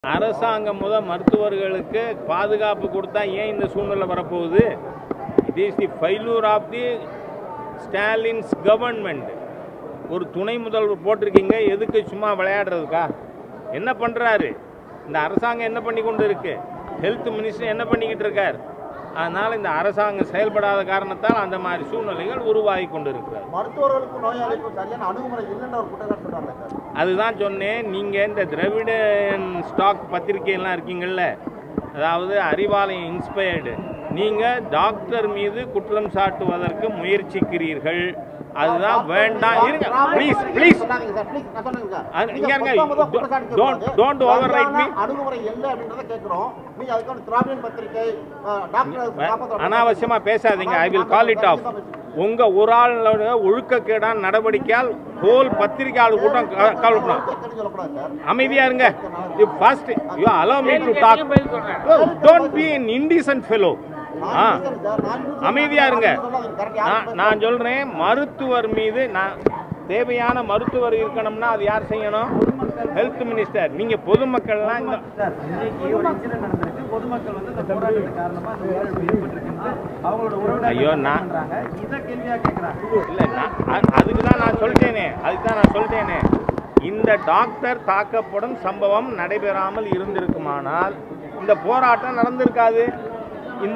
அரசாங்கம் முத மருத்துவர்களுக்கு பாதுகாப்பு கொடுத்தா ஏன் இந்த சூழ்நிலை வரப்போகுது it is the failure of the Stalin's government ஒரு துணை முதல்வர் போட்டிருக்கீங்க எதுக்கு சும்மா விளையாடுறதுக்கா என்ன பண்ணுறாரு இந்த அரசாங்கம் என்ன பண்ணி கொண்டு இருக்கு ஹெல்த் மினிஸ்டர் என்ன பண்ணிக்கிட்டு இருக்கார் அதனால் இந்த அரசாங்கம் செயல்படாத காரணத்தால் அந்த மாதிரி சூழ்நிலைகள் உருவாகி கொண்டு இருக்கிறார் மருத்துவர்களுக்கும் நோயாளிக்கும் சரியான அணுகுமுறை இல்லைன்ற ஒரு குற்றச்சாட்டு சொல்றாங்க சார் அதுதான் சொன்னேன் நீங்கள் இந்த திராவிடன் ஸ்டாக் பத்திரிகையெல்லாம் இருக்கீங்கள்ல அதாவது அறிவாலயம் இன்ஸ்பயர்டு நீங்கள் டாக்டர் மீது குற்றம் சாட்டுவதற்கு முயற்சிக்கிறீர்கள் அதுதான் வேண்டாம் இருங்க ப்ளீஸ் ப்ளீஸ் சொன்னாங்க சார் ப்ளீஸ் நான் சொன்னேங்க சார் அது- நீங்க இங்க இருங்க. மொத்தம் மொத்தம் குற்றச்சாட்டு Don't- சொல்றது. don't override me. சரியான அணுகுமுறை இல்லை அப்படின்றத கேட்கிறோம் நீங்க அதுக்கான திராவிடன் பத்திரிகை அஹ், டாக்டர் காப்பாற்ற- அனாவசியமா பேசாதீங்க I will call it off உங்க ஒரு ஆளோட ஒழுக்கக்கேடான நடவடிக்கையால் ஹோல் பத்திரிகையாளர் கூட்டம் க- கவலைப்படும் கேட்கணும்னு சொல்லக்கூடாது சார் அமைதியா இருங்க you first you allow me to talk don't be an indecent fellow ஆ அமைதியா இருங்க நான் நான் சொல்றேன் மருத்துவர் மீது நான் தேவையான மருத்துவர் இருக்கணும்னா அது யார் செய்யணும் ஹெல்த் மினிஸ்டர் நீங்க பொதுமக்கள்லாம் இந்த சார் இன்னைக்கு ஒரு இன்சிடென்ட் நடந்திருக்கு பொதுமக்கள் வந்து இந்த போராட்டத்து காரணமா இந்த உயிரிழப்பு ஏற்பட்டிருக்குன்னு அவங்களோட உறவினர்கள் ஐயோ, என்ன நான்- பண்றாங்க இதை கேள்வியா கேட்கறாங்க இல்ல நான் அ- அதுக்கு தான் நான் சொல்லிட்டேனே அதுக்கு தான் நான் சொல்லிட்டேனே இந்த டாக்டர் தாக்கப்படும் சம்பவம் நடைபெறாமல் இருந்திருக்குமானால் இந்த போராட்டம் நடந்திருக்காது இந்த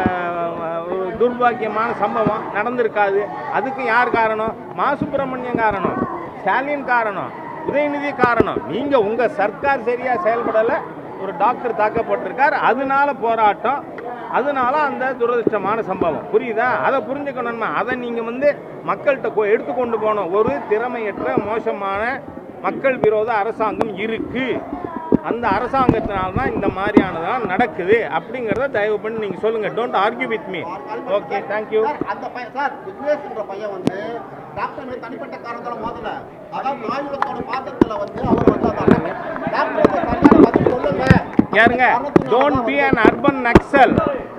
அஹ், ஒரு துர்பாக்கியமான சம்பவம் நடந்திருக்காது அதுக்கு யார் காரணம் மா சுப்பிரமணியம் காரணம் ஸ்டாலின் காரணம் உதயநிதி காரணம் நீங்க உங்க சர்க்கார் சரியா செயல்படல ஒரு டாக்டர் தாக்கப்பட்டிருக்கார் அதனால போராட்டம் அதனால அந்த துரதிருஷ்டமான சம்பவம் புரியுதா அதை புரிஞ்சுக்கணும்னா அதை நீங்க வந்து மக்கள்கிட்ட கொ- எடுத்துக்கொண்டு போகணும் ஒரு திறமையற்ற மோசமான மக்கள் விரோத அரசாங்கம் இருக்கு அந்த அரசாங்கத்தினால தான் இந்த மாதிரியானதெல்லாம் நடக்குது அப்படிங்கிறத தயவு பண்ணி நீங்க சொல்லுங்க don't argue with me okay thank you sir, அந்த பையன் சார் விக்னேஷ்ன்ற பையன் வந்து டாக்டர் மீது தனிப்பட்ட காரணத்தால மோதல அதாவது ஆயுதத்தோட பாத்திரத்துல வந்து அவர் வந்து அந்த டாக்டர் வந்து சரியான பதில் சொல்லுங்க யாருங்க don't be an urban Naxal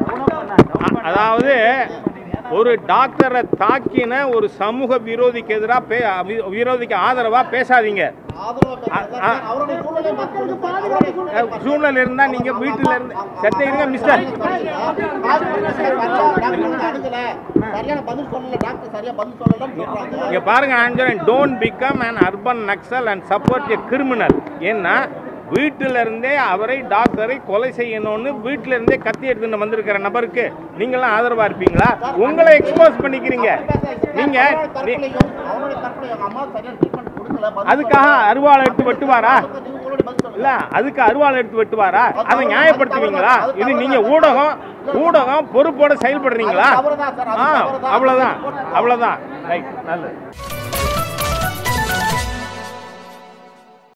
அதாவது ஒரு டாக்டரை தாக்கின ஒரு சமூக விரோதிக்கு எதிராக பே வி- விரோதிக்கு ஆதரவா பேசாதீங்க ஆதரவா பேசுறது ஆ. சார். அவருடைய சூழ்நிலை பார்த்து சொல்லுங்க சார். அவருடைய சூழ்நிலை அஹ், சூழ்நிலை இருந்தா நீங்க வீட்டுல இருந்து செத்த இருங்க மிஸ்டர் சரியான பதில் சொல்லல டாக்டர் சரியா பதில் சொல்லலன்னு சொல்றாங்க இங்க பாருங்க நான் சொல்றேன் don't become an urban Naxal and support a criminal ஏன்னா வீட்டில இருந்தே அவரை டாக்டரை கொலை செய்யணும்னு வீட்டில இருந்தே கத்தி எடுத்துட்டு வந்திருக்கிற நபருக்கு நீங்களாம் ஆதரவா இருப்பீங்களா உங்களை எக்ஸ்போஸ் பண்ணிக்கிறீங்க நீங்க நீ- அவருடைய தற்கொலை அவங்க அம்மா சரியான ட்ரீட்மெண்ட் கொடுக்கல பதில் அதுக்காக அருவாளை எடுத்து வெட்டுவாரா சொல்லல. நீங்க உங்களுடைய பதில் சொல்லுங்க இல்ல அதுக்கு அருவாள் எடுத்து வெட்டுவாரா அதை நியாயப்படுத்துவீங்களா இது நீங்க ஊடகம் ஊடகம் பொறுப்போட செயல்படுறீங்களா அது தவறுதான் சார், அது ஆ தவறுதான். அவ்வளவுதான் அவ்வளவுதான் ரைட் நல்லது